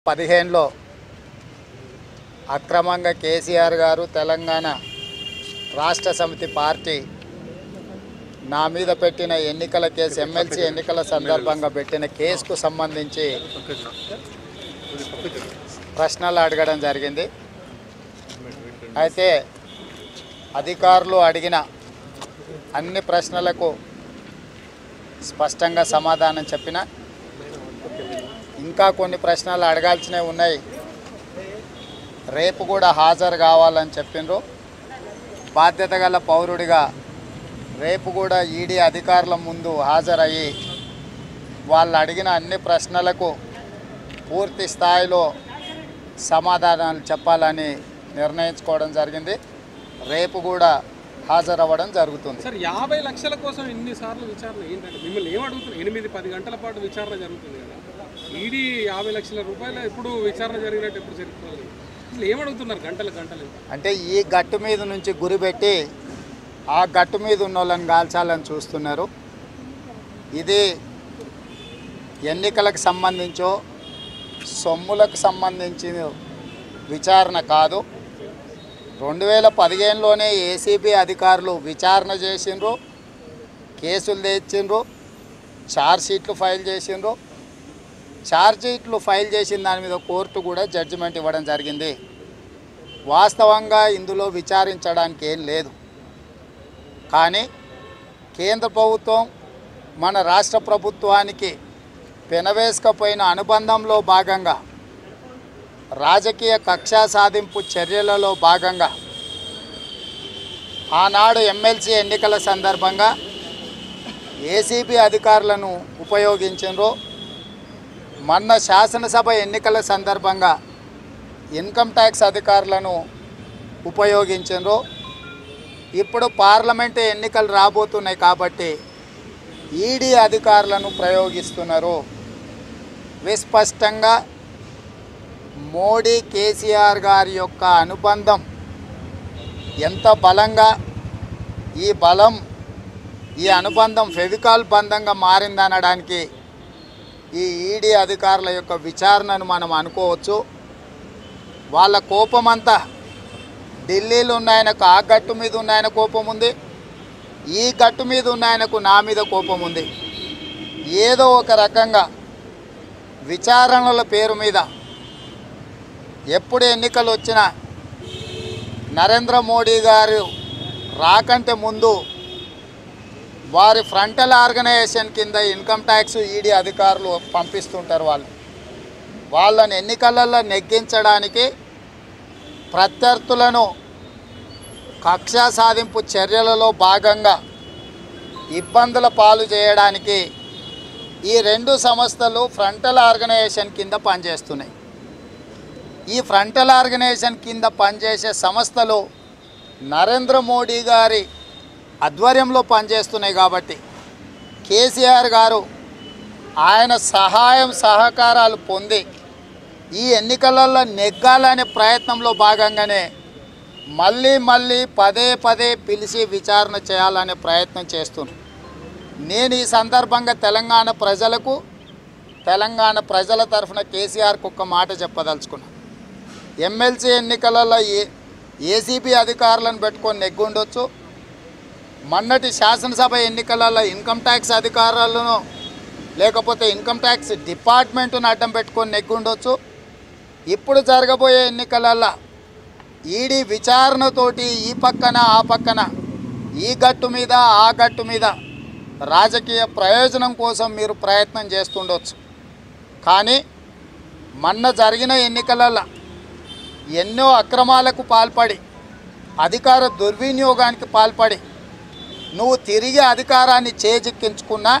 పదిహేనులో అక్రమంగా కేసీఆర్ గారు తెలంగాణ రాష్ట్ర సమితి పార్టీ నా మీద పెట్టిన ఎన్నికల కేసు ఎమ్మెల్సీ ఎన్నికల సందర్భంగా పెట్టిన కేసుకు సంబంధించి ప్రశ్నలు అడగడం జరిగింది అయితే అధికారులు అడిగిన అన్ని ప్రశ్నలకు స్పష్టంగా సమాధానం చెప్పిన ఇంకా కొన్ని ప్రశ్నలు అడగాల్సినవి ఉన్నాయి రేపు కూడా హాజరు కావాలని చెప్పిండ్రు బాధ్యత గల పౌరుడిగా రేపు కూడా ఈడీ అధికారుల ముందు హాజరయ్యి వాళ్ళు అడిగిన అన్ని ప్రశ్నలకు పూర్తి స్థాయిలో సమాధానాలు చెప్పాలని నిర్ణయించుకోవడం జరిగింది రేపు కూడా హాజరవ్వడం జరుగుతుంది సార్ యాభై లక్షల కోసం ఇన్ని సార్లు విచారణ ఏంటంటే మిమ్మల్ని ఏం అడుగుతున్నారు ఎనిమిది పది గంటల పాటు విచారణ జరుగుతుంది కదా ఈడీ యాభై లక్షల రూపాయలు ఎప్పుడు విచారణ జరిగినట్టు ఎప్పుడు జరుగుతుంది అసలు ఏం అడుగుతున్నారు గంటలు గంటలు అంటే ఈ గట్టు మీద నుంచి గురిపెట్టి ఆ గట్టు మీద ఉన్న వాళ్ళని కాల్చాలని చూస్తున్నారు ఇది ఎన్నికలకు సంబంధించో సొమ్ములకు సంబంధించిన విచారణ కాదు రెండు వేల పదిహేనులోనే ఏసీబీ అధికారులు విచారణ చేసిండ్రు కేసులు తెచ్చిండ్రు ఛార్జ్ షీట్లు ఫైల్ చేసిండ్రు ఛార్జ్ షీట్లు ఫైల్ చేసిన దాని మీద కోర్టు కూడా జడ్జిమెంట్ ఇవ్వడం జరిగింది వాస్తవంగా ఇందులో విచారించడానికి ఏం లేదు కానీ కేంద్ర ప్రభుత్వం మన రాష్ట్ర ప్రభుత్వానికి పెనవేసుకపోయిన అనుబంధంలో భాగంగా రాజకీయ కక్షా సాధింపు చర్యలలో భాగంగా ఆనాడు ఎమ్మెల్సీ ఎన్నికల సందర్భంగా ఏసీబీ అధికారులను ఉపయోగించారు మొన్న శాసనసభ ఎన్నికల సందర్భంగా ఇన్కమ్ ట్యాక్స్ అధికారులను ఉపయోగించారు ఇప్పుడు పార్లమెంటు ఎన్నికలు రాబోతున్నాయి కాబట్టి ఈడీ అధికారులను ప్రయోగిస్తున్నారు విస్పష్టంగా మోడీ కేసీఆర్ గారి యొక్క అనుబంధం ఎంత బలంగా ఈ బలం ఈ అనుబంధం ఫెవికాల్ బంధంగా మారిందనడానికి ఈ ఈడీ అధికారుల యొక్క విచారణను మనం అనుకోవచ్చు వాళ్ళ కోపమంతా ఢిల్లీలో ఉన్న ఆయనకు ఆ గట్టు మీద ఉన్న ఆయన కోపం ఉంది ఈ గట్టు మీద ఉన్న ఆయనకు నా మీద కోపం ఉంది ఏదో ఒక రకంగా విచారణల పేరు మీద ఎప్పుడు ఎన్నికలు వచ్చినా నరేంద్ర మోడీ గారు రాకంటే ముందు వారి ఫ్రంటల్ ఆర్గనైజేషన్ కింద ఇన్కమ్ ట్యాక్స్ ఈడీ అధికారులు పంపిస్తుంటారు వాళ్ళు వాళ్ళని ఎన్నికలలో నెగ్గించడానికి ప్రత్యర్థులను కక్షా సాధింపు చర్యలలో భాగంగా ఇబ్బందుల పాలు చేయడానికి ఈ రెండు సంస్థలు ఫ్రంటల్ ఆర్గనైజేషన్ కింద పనిచేస్తున్నాయి ఈ ఫ్రంటల్ ఆర్గనైజేషన్ కింద పనిచేసే సంస్థలు నరేంద్ర మోడీ గారి ఆధ్వర్యంలో పనిచేస్తున్నాయి కాబట్టి కేసీఆర్ గారు ఆయన సహాయం సహకారాలు పొంది ఈ ఎన్నికలలో నెగ్గాలనే ప్రయత్నంలో భాగంగానే మళ్ళీ మళ్ళీ పదే పదే పిలిచి విచారణ చేయాలనే ప్రయత్నం చేస్తున్నారు నేను ఈ సందర్భంగా తెలంగాణ ప్రజలకు తెలంగాణ ప్రజల తరఫున కేసీఆర్కి ఒక్క మాట చెప్పదలుచుకున్నాను ఎమ్మెల్సీ ఎన్నికలలో ఏ ఏసీబీ అధికారులను పెట్టుకొని నెగ్గుండొచ్చు మొన్నటి శాసనసభ ఎన్నికలలో ఇన్కమ్ ట్యాక్స్ అధికారులను లేకపోతే ఇన్కమ్ ట్యాక్స్ డిపార్ట్మెంట్ను అడ్డం పెట్టుకొని నెగ్గుండొచ్చు ఇప్పుడు జరగబోయే ఎన్నికలలో ఈడీ విచారణతోటి ఈ పక్కన ఆ పక్కన ఈ గట్టు మీద ఆ గట్టు మీద రాజకీయ ప్రయోజనం కోసం మీరు ప్రయత్నం చేస్తుండొచ్చు కానీ మొన్న జరిగిన ఎన్నికలలో ఎన్నో అక్రమాలకు పాల్పడి అధికార దుర్వినియోగానికి పాల్పడి నువ్వు తిరిగి అధికారాన్ని చేజిక్కించుకున్నా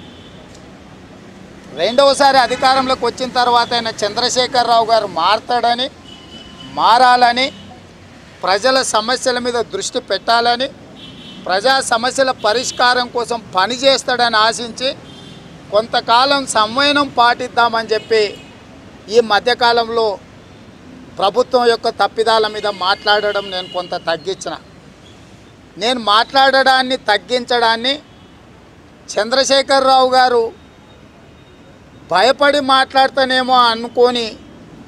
రెండవసారి అధికారంలోకి వచ్చిన తర్వాత ఆయన చంద్రశేఖరరావు గారు మారతాడని మారాలని ప్రజల సమస్యల మీద దృష్టి పెట్టాలని ప్రజా సమస్యల పరిష్కారం కోసం పనిచేస్తాడని ఆశించి కొంతకాలం సంవయనం పాటిద్దామని చెప్పి ఈ మధ్యకాలంలో ప్రభుత్వం యొక్క తప్పిదాల మీద మాట్లాడడం నేను కొంత తగ్గించిన నేను మాట్లాడడాన్ని తగ్గించడాన్ని చంద్రశేఖరరావు గారు భయపడి మాట్లాడతానేమో అనుకొని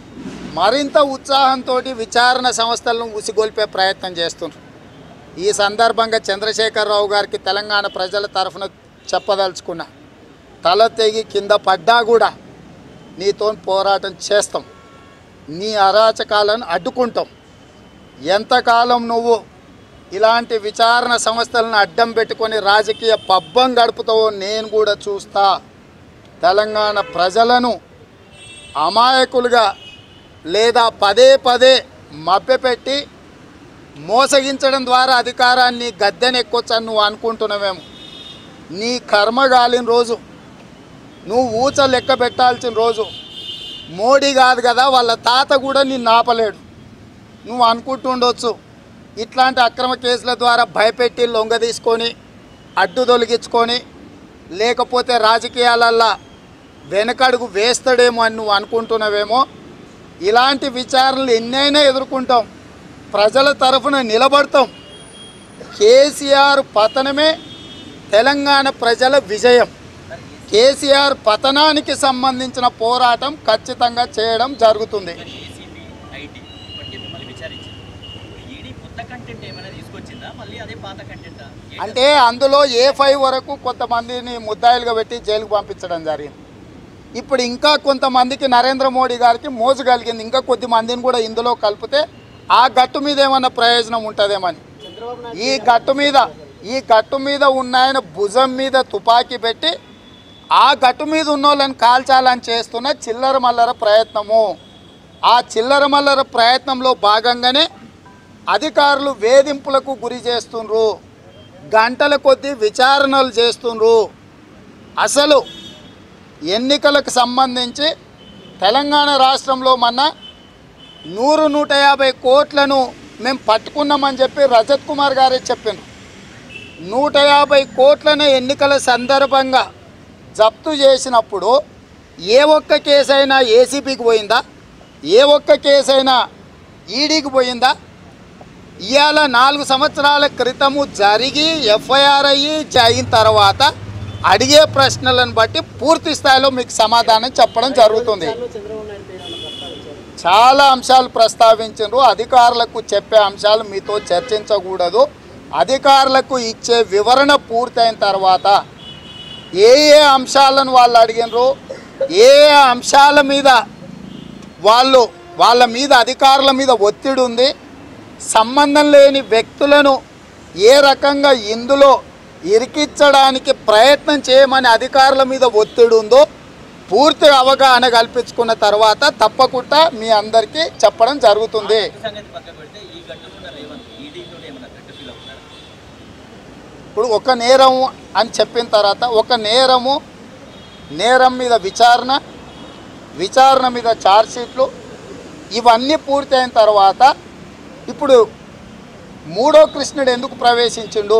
మరింత ఉత్సాహంతో విచారణ సంస్థలను ఉసిగొల్పే ప్రయత్నం చేస్తున్నారు ఈ సందర్భంగా చంద్రశేఖరరావు గారికి తెలంగాణ ప్రజల తరఫున చెప్పదలుచుకున్నా తల తెగి కింద పడ్డా కూడా నీతో పోరాటం చేస్తాం నీ అరాచకాలను అడ్డుకుంటాం ఎంతకాలం నువ్వు ఇలాంటి విచారణ సంస్థలను అడ్డం పెట్టుకొని రాజకీయ పబ్బం గడుపుతావో నేను కూడా చూస్తా తెలంగాణ ప్రజలను అమాయకులుగా లేదా పదే పదే మభ్యపెట్టి మోసగించడం ద్వారా అధికారాన్ని గద్దెనెక్కొచ్చని నువ్వు అనుకుంటున్నావేమో నీ కర్మ గాలిన రోజు నువ్వు ఊచ లెక్క పెట్టాల్సిన రోజు మోడీ కాదు కదా వాళ్ళ తాత కూడా నిన్ను ఆపలేడు నువ్వు అనుకుంటుండొచ్చు ఇట్లాంటి అక్రమ కేసుల ద్వారా భయపెట్టి లొంగ తీసుకొని అడ్డు తొలగించుకొని లేకపోతే రాజకీయాలల్లో వెనకడుగు వేస్తాడేమో అని నువ్వు అనుకుంటున్నావేమో ఇలాంటి విచారణలు ఎన్నైనా ఎదుర్కొంటాం ప్రజల తరఫున నిలబడతాం కేసీఆర్ పతనమే తెలంగాణ ప్రజల విజయం కేసీఆర్ పతనానికి సంబంధించిన పోరాటం ఖచ్చితంగా చేయడం జరుగుతుంది మరి ఏసీబీ ఐటీ ఇప్పటికే మిమ్మల్ని విచారించింది ఇప్పుడు ఈడీ కొత్త కంటెంట్ ఏమైనా తీసుకొచ్చిందా మళ్ళీ అదే పాత కంటెంటా అంటే అందులో ఏ ఫైవ్ వరకు కొంతమందిని ముద్దాయిలుగా పెట్టి జైలుకు పంపించడం జరిగింది ఇప్పుడు ఇంకా కొంతమందికి నరేంద్ర మోడీ గారికి మోజు కలిగింది ఇంకా కొద్ది మందిని కూడా ఇందులో కలిపితే ఆ గట్టు మీద ఏమన్నా ప్రయోజనం ఉంటుందేమని ఈ గట్టు మీద ఈ గట్టు మీద ఉన్న ఆయన భుజం మీద తుపాకీ పెట్టి ఆ గట్టు మీద ఉన్న వాళ్ళని కాల్చాలని చేస్తున్న చిల్లర మల్లర ప్రయత్నము ఆ చిల్లర మల్లర ప్రయత్నంలో భాగంగానే అధికారులు వేధింపులకు గురి చేస్తుండ్రు గంటల కొద్దీ విచారణలు చేస్తుండ్రు అసలు ఎన్నికలకు సంబంధించి తెలంగాణ రాష్ట్రంలో మన నూరు నూట యాభై కోట్లను మేము పట్టుకున్నామని చెప్పి రజత్ కుమార్ గారే చెప్పాను నూట యాభై కోట్లను ఎన్నికల సందర్భంగా జప్తు చేసినప్పుడు ఏ ఒక్క కేసైనా ఏసీబీకి పోయిందా ఏ ఒక్క కేసైనా ఈడీకి పోయిందా ఇవాళ నాలుగు సంవత్సరాల క్రితము జరిగి ఎఫ్ఐఆర్ అయ్యి అయిన తర్వాత అడిగే ప్రశ్నలను బట్టి పూర్తి స్థాయిలో మీకు సమాధానం చెప్పడం జరుగుతుంది చాలా అంశాలు ప్రస్తావించారు అధికారులకు చెప్పే అంశాలు మీతో చర్చించకూడదు అధికారులకు ఇచ్చే వివరణ పూర్తయిన తర్వాత ఏ ఏ అంశాలను వాళ్ళు అడిగినరు ఏ ఏ అంశాల మీద వాళ్ళు వాళ్ళ మీద అధికారుల మీద ఒత్తిడి ఉంది సంబంధం లేని వ్యక్తులను ఏ రకంగా ఇందులో ఇరికించడానికి ప్రయత్నం చేయమని అధికారుల మీద ఒత్తిడి ఉందో పూర్తి అవగాహన కల్పించుకున్న తర్వాత తప్పకుండా మీ అందరికీ చెప్పడం జరుగుతుంది గట్టు సంగతి పక్కన పెడితే ఈ గట్టు కూడా రేవంత్ ఈడీతో ఏమైనా గట్టు ఫీల్ అవుతున్నారు ఇప్పుడు ఒక నేరము అని చెప్పిన తర్వాత ఒక నేరము నేరం మీద విచారణ విచారణ మీద ఛార్జ్షీట్లు ఇవన్నీ పూర్తయిన తర్వాత ఇప్పుడు మూడో కృష్ణుడు ఎందుకు ప్రవేశించిండు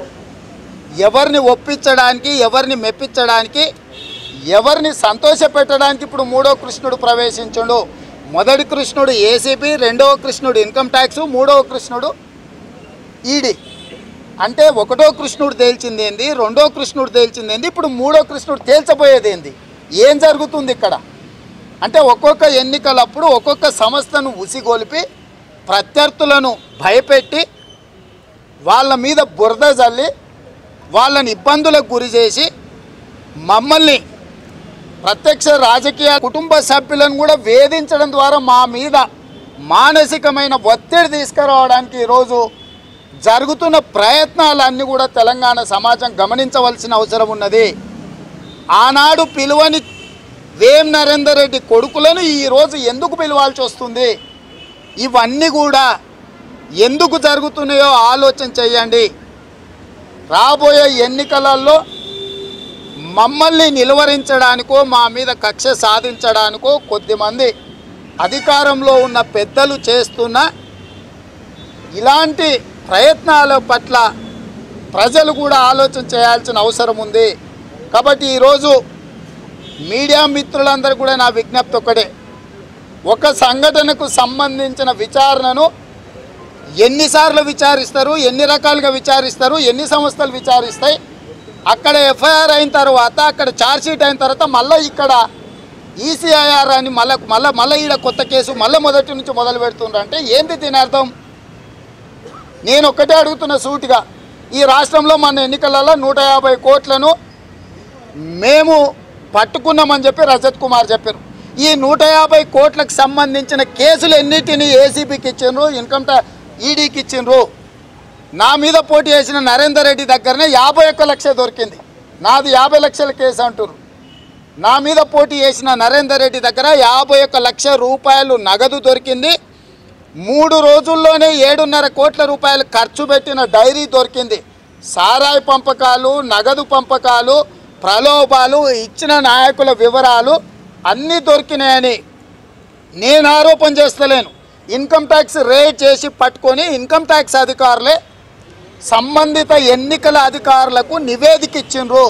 ఎవరిని ఒప్పించడానికి ఎవరిని మెప్పించడానికి ఎవరిని సంతోషపెట్టడానికి ఇప్పుడు మూడో కృష్ణుడు ప్రవేశించిండు మొదటి కృష్ణుడు ఏసీబీ రెండవ కృష్ణుడు ఇన్కమ్ ట్యాక్స్ మూడవ కృష్ణుడు ఈడీ అంటే ఒకటో కృష్ణుడు తేల్చింది ఏంది రెండో కృష్ణుడు తేల్చింది ఏంది ఇప్పుడు మూడో కృష్ణుడు తేల్చబోయేది ఏంది ఏం జరుగుతుంది ఇక్కడ అంటే ఒక్కొక్క ఎన్నికలప్పుడు ఒక్కొక్క సంస్థను ఉసిగొలిపి ప్రత్యర్థులను భయపెట్టి వాళ్ళ మీద బురద జల్లి వాళ్ళని ఇబ్బందులకు గురి చేసి మమ్మల్ని ప్రత్యక్ష రాజకీయ కుటుంబ సభ్యులను కూడా వేధించడం ద్వారా మా మీద మానసికమైన ఒత్తిడి తీసుకురావడానికి ఈరోజు జరుగుతున్న ప్రయత్నాలన్నీ కూడా తెలంగాణ సమాజం గమనించవలసిన అవసరం ఉన్నది ఆనాడు పిలువని వేం నరేందర్ రెడ్డి కొడుకులను ఈరోజు ఎందుకు పిలవాల్సి వస్తుంది ఇవన్నీ కూడా ఎందుకు జరుగుతున్నాయో ఆలోచన చేయండి రాబోయే ఎన్నికలలో మమ్మల్ని నిలువరించడానికో మా మీద కక్ష సాధించడానికో కొద్దిమంది అధికారంలో ఉన్న పెద్దలు చేస్తున్న ఇలాంటి ప్రయత్నాల పట్ల ప్రజలు కూడా ఆలోచన చేయాల్సిన అవసరం ఉంది కాబట్టి ఈరోజు మీడియా మిత్రులందరూ కూడా నా విజ్ఞప్తి ఒకటే ఒక సంఘటనకు సంబంధించిన విచారణను ఎన్నిసార్లు విచారిస్తారు ఎన్ని రకాలుగా విచారిస్తారు ఎన్ని సంస్థలు విచారిస్తాయి అక్కడ ఎఫ్ఐఆర్ అయిన తర్వాత అక్కడ ఛార్జ్షీట్ అయిన తర్వాత మళ్ళీ ఇక్కడ ఈసీఐఆర్ అని మళ్ళీ మళ్ళీ మళ్ళీ ఈడ కొత్త కేసు మళ్ళీ మొదటి నుంచి మొదలు పెడుతుండ్రు అంటే ఏంది దీని అర్థం నేను ఒక్కటే అడుగుతున్న సూటిగా ఈ రాష్ట్రంలో మన ఎన్నికలలో నూట యాభై కోట్లను మేము పట్టుకున్నామని చెప్పి రజత్ కుమార్ చెప్పారు ఈ నూట యాభై కోట్లకు సంబంధించిన కేసులు ఎన్నిటిని ఏసీబీకి ఇచ్చిండ్రు ఇన్కమ్ ట్యా ఈడీకి ఇచ్చిండ్రు నా మీద పోటీ చేసిన నరేందర్ రెడ్డి దగ్గరనే యాభై ఒక్క లక్ష దొరికింది నాది యాభై లక్షల కేసు అంటున్నారు నా మీద పోటీ చేసిన నరేందర్ రెడ్డి దగ్గర యాభై ఒక్క లక్ష రూపాయలు నగదు దొరికింది మూడు రోజుల్లోనే ఏడున్నర కోట్ల రూపాయలు ఖర్చు పెట్టిన డైరీ దొరికింది సారాయి పంపకాలు నగదు పంపకాలు ప్రలోభాలు ఇచ్చిన నాయకుల వివరాలు అన్నీ దొరికినాయని నేను ఆరోపణ చేస్తలేను ఇన్కమ్ ట్యాక్స్ రేట్ చేసి పట్టుకొని ఇన్కమ్ ట్యాక్స్ అధికారులే సంబంధిత ఎన్నికల అధికారులకు నివేదిక ఇచ్చిండ్రు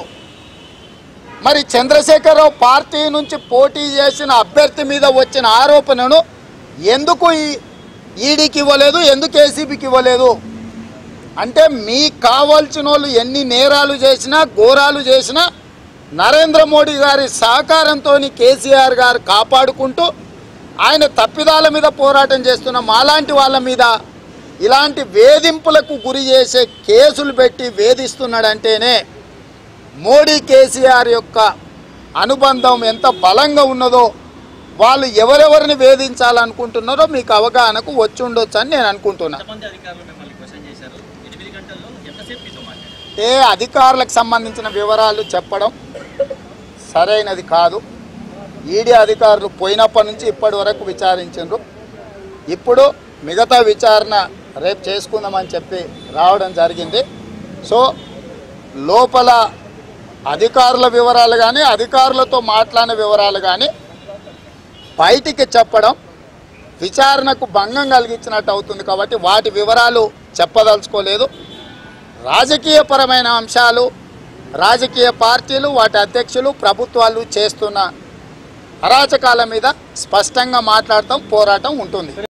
మరి చంద్రశేఖరరావు పార్టీ నుంచి పోటీ చేసిన అభ్యర్థి మీద వచ్చిన ఆరోపణను ఎందుకు ఈ ఈడీకి ఇవ్వలేదు ఎందుకు ఏసీబీకి ఇవ్వలేదు అంటే మీకు కావాల్సిన వాళ్ళు ఎన్ని నేరాలు చేసినా ఘోరాలు చేసినా నరేంద్ర మోడీ గారి సహకారంతో కేసీఆర్ గారు కాపాడుకుంటూ ఆయన తప్పిదాల మీద పోరాటం చేస్తున్న మాలాంటి వాళ్ళ మీద ఇలాంటి వేధింపులకు గురి చేసే కేసులు పెట్టి వేధిస్తున్నాడంటేనే మోడీ కేసీఆర్ యొక్క అనుబంధం ఎంత బలంగా ఉన్నదో వాళ్ళు ఎవరెవరిని వేధించాలనుకుంటున్నారో మీకు అవగాహనకు వచ్చి ఉండొచ్చు అని నేను అనుకుంటున్నా ఎంతమంది అధికారులు మిమ్మల్ని క్వశ్చన్ చేశారు ఎనిమిది గంటల్లో ఎంతసేపు మీతో మాట్లాడారు అంటే అధికారులకు సంబంధించిన వివరాలు చెప్పడం సరైనది కాదు ఈడీ అధికారులు పోయినప్పటి నుంచి ఇప్పటి వరకు విచారించారు ఇప్పుడు మిగతా విచారణ రేపు చేసుకుందామని చెప్పి రావడం జరిగింది సో లోపల అధికారుల వివరాలు కానీ అధికారులతో మాట్లాడిన వివరాలు కానీ బయటికి చెప్పడం విచారణకు భంగం కలిగించినట్టు అవుతుంది కాబట్టి వాటి వివరాలు చెప్పదలుచుకోలేదు రాజకీయపరమైన అంశాలు రాజకీయ పార్టీలు వాటి అధ్యక్షులు ప్రభుత్వాలు చేస్తున్న అరాచకాల మీద స్పష్టంగా మాట్లాడటం పోరాటం ఉంటుంది